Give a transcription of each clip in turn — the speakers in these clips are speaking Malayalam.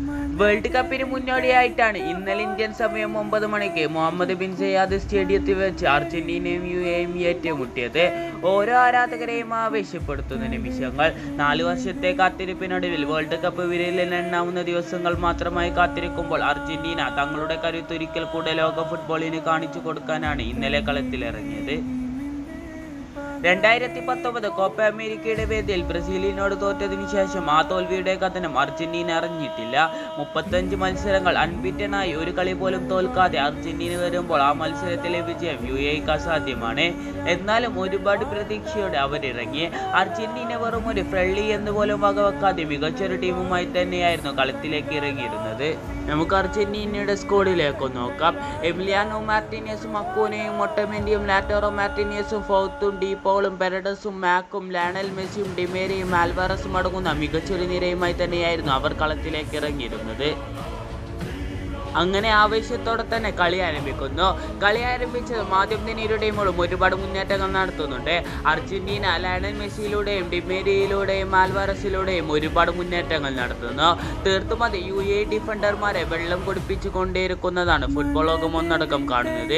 വേൾഡ് കപ്പിന് മുന്നോടിയായിട്ടാണ് ഇന്നലെ ഇന്ത്യൻ സമയം ഒമ്പത് മണിക്ക് മുഹമ്മദ് ബിൻ സയ്യാദ് സ്റ്റേഡിയത്തിൽ വെച്ച് അർജന്റീനയും യു എയും ഏറ്റുമുട്ടിയത് ഓരോ ആരാധകരെയും ആവേശപ്പെടുത്തുന്ന നിമിഷങ്ങൾ നാല് വർഷത്തെ കാത്തിരിപ്പിനൊടുവിൽ വേൾഡ് കപ്പ് വിരലിൽ എണ്ണാവുന്ന ദിവസങ്ങൾ മാത്രമായി കാത്തിരിക്കുമ്പോൾ അർജന്റീന തങ്ങളുടെ കരുത്തൊരിക്കൽ കൂടെ ലോക ഫുട്ബോളിന് കാണിച്ചു കൊടുക്കാനാണ് ഇന്നലെ കളത്തിലിറങ്ങിയത് രണ്ടായിരത്തി പത്തൊമ്പത് കോപ്പ അമേരിക്കയുടെ വേദിയിൽ ബ്രസീലിനോട് തോറ്റതിനു ശേഷം ആ തോൽവിയുടെ കഥനം അർജന്റീന അറിഞ്ഞിട്ടില്ല മുപ്പത്തഞ്ച് മത്സരങ്ങൾ അൺബിറ്റനായി ഒരു കളി പോലും തോൽക്കാതെ അർജന്റീന വരുമ്പോൾ ആ മത്സരത്തിലെ വിജയം യു എക്ക് അസാധ്യമാണ് എന്നാലും ഒരുപാട് പ്രതീക്ഷയോടെ അവരിറങ്ങി അർജന്റീന വെറും ഒരു ഫ്രണ്ട്ലി എന്ന് പോലും വകവെക്കാതെ മികച്ചൊരു ടീമുമായി തന്നെയായിരുന്നു കളത്തിലേക്ക് ഇറങ്ങിയിരുന്നത് നമുക്ക് അർജന്റീനയുടെ സ്കോഡിലേക്ക് നോക്കാം എമിലിയാനോ മാർട്ടിനിയസും അക്കോനയും ഒട്ടമെന്റിയും ലാറ്റോറോ മാർട്ടിനിയസും ഫൗത്തും ഡീപോളും പെരഡസും മാക്കും ലാണൽ മെസ്സിയും ഡിമേരിയും ആൽവാറസും അടങ്ങുന്ന മികച്ചൊരു നിരയുമായി തന്നെയായിരുന്നു അവർ കളത്തിലേക്ക് ഇറങ്ങിയിരുന്നത് അങ്ങനെ ആവേശത്തോടെ തന്നെ കളി ആരംഭിക്കുന്നു കളി ആരംഭിച്ചതും ആദ്യം തന്നെ ഇരു ടീമുകളും ഒരുപാട് മുന്നേറ്റങ്ങൾ നടത്തുന്നുണ്ട് അർജന്റീന ലയണൽ മെസ്സിയിലൂടെയും ഡിമേരിയിലൂടെയും ആൽവാറസിലൂടെയും ഒരുപാട് മുന്നേറ്റങ്ങൾ നടത്തുന്നു തീർത്തും അത് യു എ ഡിഫൻഡർമാരെ വെള്ളം കുടിപ്പിച്ചു കൊണ്ടേയിരിക്കുന്നതാണ് ഫുട്ബോൾ ലോകം ഒന്നടക്കം കാണുന്നത്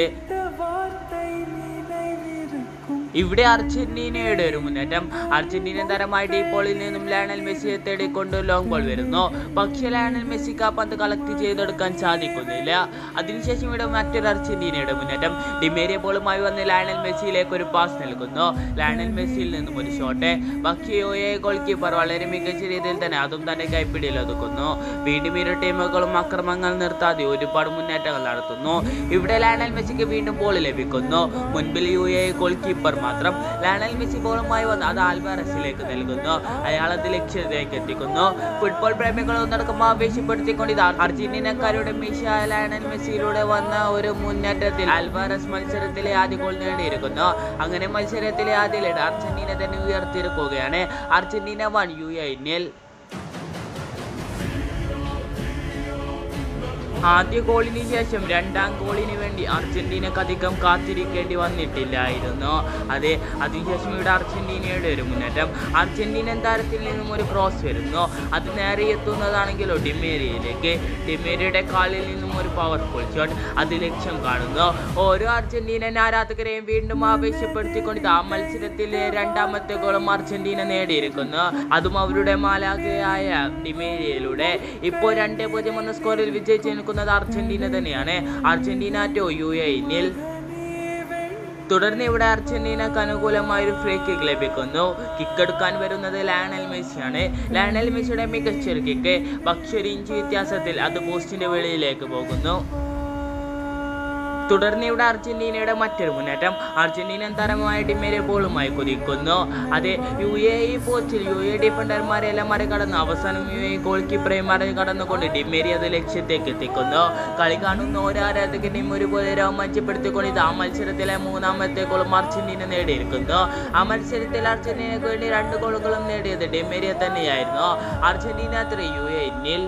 ഇവിടെ അർജന്റീനയുടെ ഒരു മുന്നേറ്റം അർജന്റീനൻ താരമായ ഡീപോളിൽ നിന്നും ലയണൽ മെസ്സിയെ തേടിക്കൊണ്ട് ലോങ് ബോൾ വരുന്നു പക്ഷേ ലയണൽ മെസ്സിക്ക് ആ പന്ത് കളക്ട് ചെയ്തെടുക്കാൻ സാധിക്കുന്നില്ല അതിനുശേഷം ഇവിടെ മറ്റൊരു അർജന്റീനയുടെ മുന്നേറ്റം ഡിമേരിയ ബോളുമായി വന്ന് ലയണൽ മെസ്സിയിലേക്ക് ഒരു പാസ് നൽകുന്നു ലയണൽ മെസ്സിയിൽ നിന്നും ഒരു ഷോട്ട് പക്ഷേ ഒയെ ഗോൾ കീപ്പർ വളരെ മികച്ച രീതിയിൽ തന്നെ അതും തന്റെ കൈപ്പിടിയിൽ ഒതുക്കുന്നു വീണ്ടും ഇരു ടീമുകളും അക്രമങ്ങൾ നിർത്താതെ ഒരുപാട് മുന്നേറ്റങ്ങൾ നടത്തുന്നു ഇവിടെ ലയണൽ മെസ്സിക്ക് വീണ്ടും ബോൾ ലഭിക്കുന്നു മുൻപിൽ യു എ ഗോൾ കീപ്പർ മാത്രം ലയണൽ മെസ്സി ബോളുമായി വന്ന് അത് ആൽവാറസിലേക്ക് നൽകുന്നു അയാൾ അത് ലക്ഷ്യത്തിലേക്ക് എത്തിക്കുന്നു ഫുട്ബോൾ പ്രേമികൾ ഒന്നടക്കം ആവേശപ്പെടുത്തിക്കൊണ്ട് ഇത് അർജന്റീനക്കാരുടെ മിഷ ലയണൽ മെസ്സിയിലൂടെ വന്ന ഒരു മുന്നേറ്റത്തിൽ ആൽവാറസ് മത്സരത്തിലെ ആദ്യ ഗോൾ നേടിയിരിക്കുന്നു അങ്ങനെ മത്സരത്തിലെ ആദ്യ ലീഡ് അർജന്റീന തന്നെ ഉയർത്തിയിരിക്കുകയാണ് Argentina one U A nil ആദ്യ ഗോളിന് ശേഷം രണ്ടാം ഗോളിന് വേണ്ടി അർജന്റീനക്ക് അധികം കാത്തിരിക്കേണ്ടി വന്നിട്ടില്ലായിരുന്നു അതെ അതിനുശേഷം ഇവിടെ അർജന്റീനയുടെ ഒരു മുന്നേറ്റം അർജന്റീനൻ താരത്തിൽ നിന്നും ഒരു ക്രോസ് വരുന്നു അത് നേരെ എത്തുന്നതാണെങ്കിലോ ഡിമേരിയയിലേക്ക് ഡിമേരിയുടെ കാലിൽ നിന്നും ഒരു പവർഫുൾ ഷോട്ട് അത് ലക്ഷ്യം കാണുന്നു ഓരോ അർജന്റീനൻ ആരാധകരെയും വീണ്ടും ആവേശപ്പെടുത്തിക്കൊണ്ട് ആ മത്സരത്തിലെ രണ്ടാമത്തെ ഗോളും അർജന്റീന നേടിയിരിക്കുന്നു അതും അവരുടെ മാലാകയായ ഡിമേരിയയിലൂടെ ഇപ്പോൾ രണ്ട് പൂജ്യം എന്ന സ്കോറിൽ വിജയിച്ച് നിൽക്കുന്നത് അർജന്റീന തന്നെയാണ് അർജന്റീന ടു യു എ നിൽ തുടർന്ന് ഇവിടെ അർജന്റീനക്ക് അനുകൂലമായ ഒരു ഫ്രീ കിക്ക് ലഭിക്കുന്നു കിക്ക് എടുക്കാൻ വരുന്നത് ലയണൽ മെസ്സിയാണ് ലയണൽ മെസ്സിയുടെ മികച്ചൊരു കിക്ക് പക്ഷെ ഒരു ഇഞ്ച് വ്യത്യാസത്തിൽ അത് പോസ്റ്റിന്റെ വെളിയിലേക്ക് പോകുന്നു തുടർന്ന് ഇവിടെ അർജന്റീനയുടെ മറ്റൊരു മുന്നേറ്റം അർജന്റീനൻ താരമായ ഡിമേരെ ബോളുമായി കുതിക്കുന്നു അത് യു എ ഇ പോസ്റ്റിൽ യു എ ഡിഫൻഡർമാരെല്ലാം മറികടന്ന് അവസാനം യു എ ഗോൾ കീപ്പറെ മറികടന്നുകൊണ്ട് ഡിമേരി അത് ലക്ഷ്യത്തേക്ക് എത്തിക്കുന്നു കളി കാണുന്ന ഓരോ ആരാധകനെയും ഒരുപോലെ രോമാഞ്ചപ്പെടുത്തിക്കൊണ്ട് ഇത് ആ മത്സരത്തിലെ മൂന്നാമത്തെ ഗോളും അർജന്റീന നേടിയിരിക്കുന്നു ആ മത്സരത്തിൽ അർജന്റീനയ്ക്ക് വേണ്ടി രണ്ട് ഗോളുകളും നേടിയത് ഡിമേരിയ തന്നെയായിരുന്നു അർജന്റീന ത്രീ യു എ നിൽ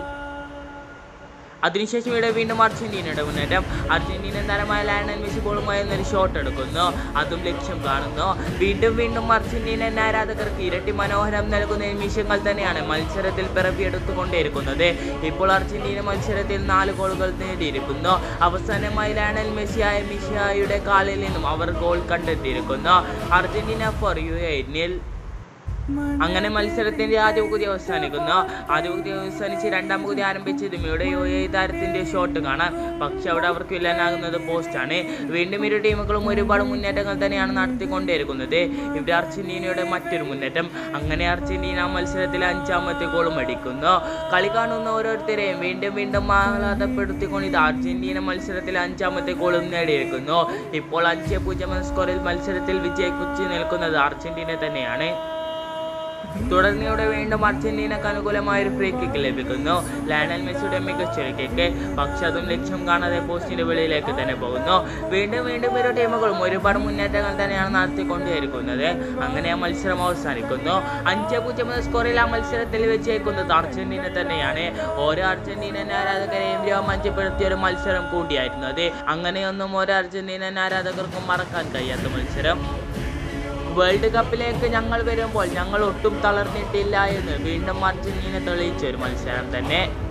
അതിനുശേഷം ഇവിടെ വീണ്ടും അർജന്റീനയുടെ മുന്നേറ്റം അർജന്റീന താരമായ ലയണൽ മെസ്സി ബോളുമായി എന്നൊരു ഷോട്ട് എടുക്കുന്നു അതും ലക്ഷ്യം കാണുന്നു വീണ്ടും വീണ്ടും അർജന്റീനൻ ആരാധകർക്ക് ഇരട്ടി മനോഹരം നൽകുന്ന നിമിഷങ്ങൾ തന്നെയാണ് മത്സരത്തിൽ പിറവിയെടുത്തുകൊണ്ടേയിരിക്കുന്നത് ഇപ്പോൾ അർജന്റീന മത്സരത്തിൽ നാല് ഗോളുകൾ നേടിയിരിക്കുന്നു അവസാനമായി ലയണൽ മെസ്സിയായ മിഷിയായുടെ കാലിൽ നിന്നും അവർ ഗോൾ കണ്ടെത്തിയിരിക്കുന്നു Argentina four U A nil അങ്ങനെ മത്സരത്തിന്റെ ആദ്യ പകുതി അവസാനിക്കുന്നു ആദ്യ പകുതി അവസാനിച്ച് രണ്ടാം പകുതി ആരംഭിച്ചതും ഇവിടെ യു എ താരത്തിന്റെ ഷോട്ട് കാണാം പക്ഷെ അവിടെ അവർക്ക് വില്ലനാകുന്നത് പോസ്റ്റാണ് വീണ്ടും ഇരു ടീമുകളും ഒരുപാട് മുന്നേറ്റങ്ങൾ തന്നെയാണ് നടത്തിക്കൊണ്ടേയിരിക്കുന്നത് ഇവിടെ അർജന്റീനയുടെ മറ്റൊരു മുന്നേറ്റം അങ്ങനെ അർജന്റീന മത്സരത്തിൽ അഞ്ചാമത്തെ ഗോളും അടിക്കുന്നു കളി കാണുന്ന ഓരോരുത്തരെയും വീണ്ടും വീണ്ടും ആഹ്ലാദപ്പെടുത്തിക്കൊണ്ട് ഇത് അർജന്റീന മത്സരത്തിൽ അഞ്ചാമത്തെ ഗോളും നേടിയിരിക്കുന്നു ഇപ്പോൾ അഞ്ച് പൂജ്യം എന്ന സ്കോറിൽ മത്സരത്തിൽ വിജയിക്കുച്ചു നിൽക്കുന്നത് അർജന്റീന തന്നെയാണ് തുടർന്ന് ഇവിടെ വീണ്ടും അർജന്റീനക്ക് അനുകൂലമായ ഒരു ഫ്രീ കിക്ക് ലഭിക്കുന്നു ലയണൽ മെസ്സിയുടെ മികച്ചൊരു കിക്ക് പക്ഷെ അതും ലക്ഷ്യം കാണാതെ പോസ്റ്റിന്റെ വെളിയിലേക്ക് തന്നെ പോകുന്നു വീണ്ടും വീണ്ടും ഇരു ടീമുകളും ഒരുപാട് മുന്നേറ്റങ്ങൾ തന്നെയാണ് നടത്തിക്കൊണ്ടേയിരിക്കുന്നത് അങ്ങനെ ആ മത്സരം അവസാനിക്കുന്നു അഞ്ച് പൂജ്യം എന്ന സ്കോറിൽ ആ മത്സരത്തിൽ വിജയിക്കുന്നത് അർജന്റീന തന്നെയാണ് ഓരോ അർജന്റീനൻ ആരാധകരെയും രോമാഞ്ചപ്പെടുത്തിയ ഒരു മത്സരം കൂടിയായിരുന്നു അത് അങ്ങനെയൊന്നും ഓരോ അർജന്റീനൻ ആരാധകർക്കും മറക്കാൻ കഴിയാത്ത മത്സരം വേൾഡ് കപ്പിലേക്ക് ഞങ്ങൾ വരുമ്പോൾ ഞങ്ങൾ ഒട്ടും തളർന്നിട്ടില്ല എന്ന് വീണ്ടും അർജന്റീന തെളിയിച്ച ഒരു മത്സരം തന്നെ